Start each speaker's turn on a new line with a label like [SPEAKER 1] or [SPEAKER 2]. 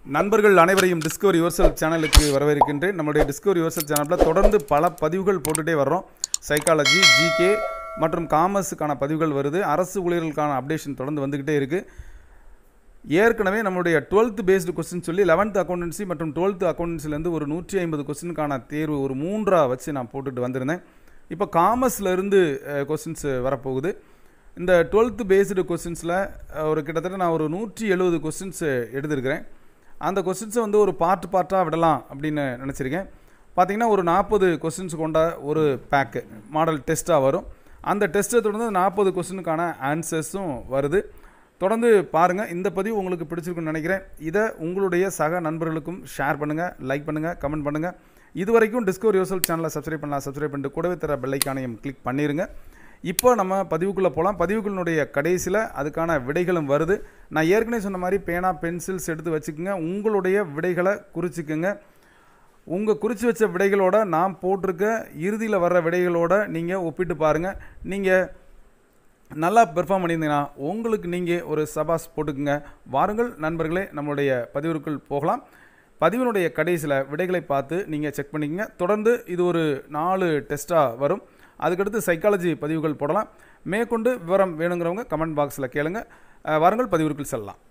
[SPEAKER 1] நண்பர்கள் அனைவரையும் டிஸ்கவர் யுவர்செல் சேனலுக்கு வரவேற்கின்றேன் நம்மளுடைய டிஸ்கவர் யுவர்செல் சேனலில் தொடர்ந்து பல பதிவுகள் போட்டுகிட்டே வர்றோம் சைக்காலஜி ஜிகே மற்றும் காமர்ஸுக்கான பதிவுகள் வருது அரசு ஊழியர்களுக்கான அப்டேஷன் தொடர்ந்து வந்துக்கிட்டே இருக்குது ஏற்கனவே நம்மளுடைய டுவெல்த் பேஸ்டு கொஸ்டின் சொல்லி லெவன்த் அக்கௌண்டன்சி மற்றும் டுவெல்த் அக்கௌண்டன்சிலேருந்து ஒரு நூற்றி ஐம்பது கொஸ்டினுக்கான தேர்வு ஒரு மூன்றா வச்சு நான் போட்டுட்டு வந்திருந்தேன் இப்போ காமர்ஸ்லேருந்து கொஸ்டின்ஸ் வரப்போகுது இந்த டுவெல்த்து பேஸ்டு கொஸ்டின்ஸில் ஒரு கிட்டத்தட்ட நான் ஒரு நூற்றி எழுபது கொஸ்டின்ஸ் எடுத்திருக்கிறேன் அந்த கொஸ்டின்ஸை வந்து ஒரு பார்ட் பார்ட்டாக விடலாம் அப்படின்னு நினச்சிருக்கேன் பார்த்தீங்கன்னா ஒரு நாற்பது கொஸ்டின்ஸ் கொண்ட ஒரு பேக்கு மாடல் டெஸ்ட்டாக வரும் அந்த டெஸ்ட்டை தொடர்ந்து நாற்பது கொஸ்டினுக்கான ஆன்சர்ஸும் வருது தொடர்ந்து பாருங்கள் இந்த பதிவு உங்களுக்கு பிடிச்சிருக்குன்னு நினைக்கிறேன் இதை உங்களுடைய சக நண்பர்களுக்கும் ஷேர் பண்ணுங்கள் லைக் பண்ணுங்கள் கமெண்ட் பண்ணுங்கள் இது வரைக்கும் டிஸ்கவர் யோசல் சேனலை சப்ஸ்கிரைப் பண்ணலாம் சப்ஸ்கிரைப் பண்ணிட்டு கூடவே தர பெல்லைக்கானையும் கிளிக் பண்ணிடுங்க இப்போ நம்ம பதிவுக்குள்ளே போகலாம் பதிவுகளினுடைய கடைசியில் அதுக்கான விடைகளும் வருது நான் ஏற்கனவே சொன்ன மாதிரி பேனா பென்சில்ஸ் எடுத்து வச்சுக்கோங்க உங்களுடைய விடைகளை குறிச்சிக்கோங்க உங்கள் குறித்து வச்ச விடைகளோட நான் போட்டிருக்க இறுதியில் வர்ற விடைகளோட நீங்கள் ஒப்பிட்டு பாருங்கள் நீங்கள் நல்லா பெர்ஃபார்ம் பண்ணியிருந்தீங்கன்னா உங்களுக்கு நீங்கள் ஒரு சபாஸ் போட்டுக்குங்க வாருங்கள் நண்பர்களே நம்மளுடைய பதிவிற்குள் போகலாம் பதிவினுடைய கடைசியில் விடைகளை பார்த்து நீங்கள் செக் பண்ணிக்கங்க தொடர்ந்து இது ஒரு நாலு டெஸ்ட்டாக வரும் அதுக்கடுத்து சைக்காலஜி பதிவுகள் போடலாம் மேற்கொண்டு விவரம் வேணுங்கிறவங்க கமெண்ட் பாக்ஸில் கேளுங்க அஹ் வாருங்கள் பதிவிற்குள் செல்லலாம்